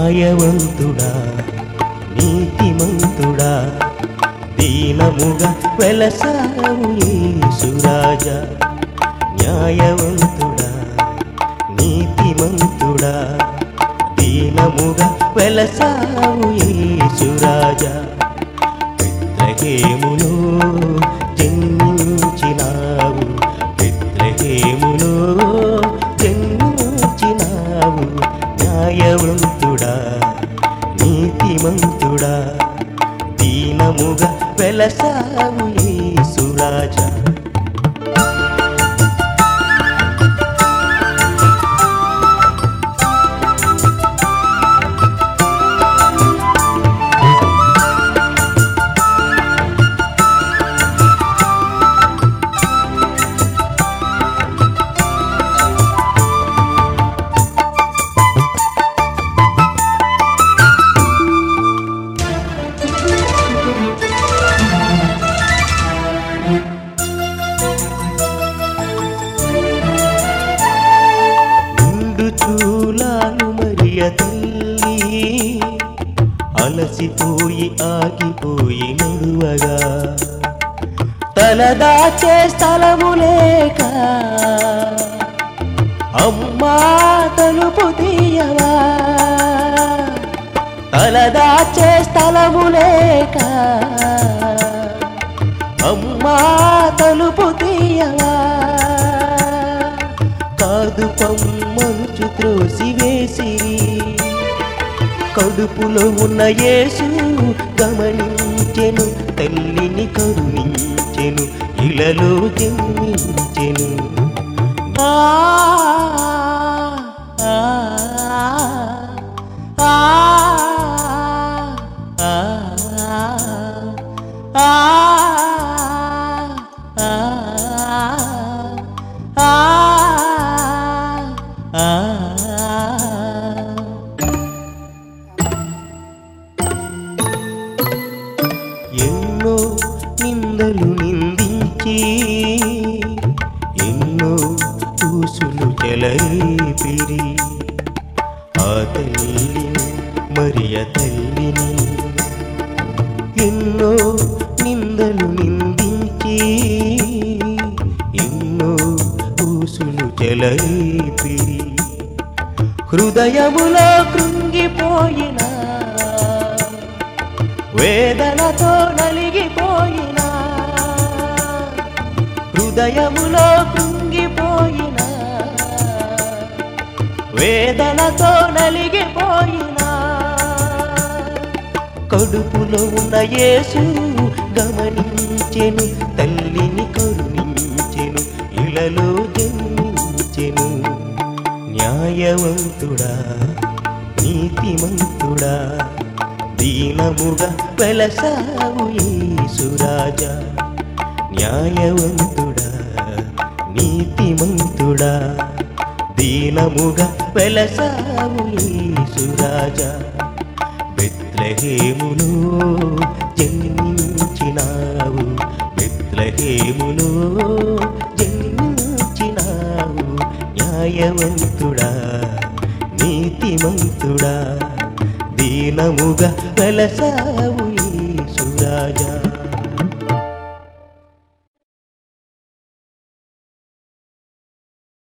న్యాయవంతుడా నీతిమంతుడా దీనముగా వెలసావు యేసురాజా న్యాయవంతుడా నీతిమంతుడా దీనముగా వెలసావు యేసురాజా పిత్రహేములో జన్మించినావు పిత్రహేములో జన్మించినావు న్యాయవంతుడా నీతిమంతుడా దీనముగా వెలసావు యేసురాజా నిండు చూలాలు మరియ తల్లి అలసిపోయి ఆగిపోయి నడువగా తలదాచే స్థలము లేక అమ్మా తలుపు తీయవా తలదాచే స్థలము లేక అమ్మా తలుపు తీయవా కాదు పమ్మనుచు త్రోసి వేసిరి కడుపులో ఉన్న యేసు గమనించెను తల్లిని కరుణించెను ఇలలో జన్మించెను ఆ, ఆ, ఆ, ఆ, ఆ, ఆ, ఆ, ఆ. ఎన్నో నిందలు నిందించి ఎన్నో పూసులు చెలరేపిరి ఆ తల్లిని మరియ తల్లిని ఎన్నో నిందలు నిందించి ఎన్నో పూసులు చెలరేపిరి హృదయములో కృంగిపోయినా వేదనతో నలిగిపోయినా హృదయములో కృంగిపోయినా వేదనతో నలిగిపోయినా కడుపులో ఉన్న యేసు గమనించెను తల్లిని కరుణించెను ఇలలో జన్మించెను న్యాయవంతుడా నీతిమంతుడా దీనముగా వెలసావు యేసురాజా న్యాయవంతుడా నీతిమంతుడా దీనముగా వెలసావు యేసురాజా బెత్లహేములో జన్మించినావు బెత్లహేములో జన్మించినావు న్యాయవంతుడా నీతిమంతుడా దీనముగా వెలసావు యేసురాజా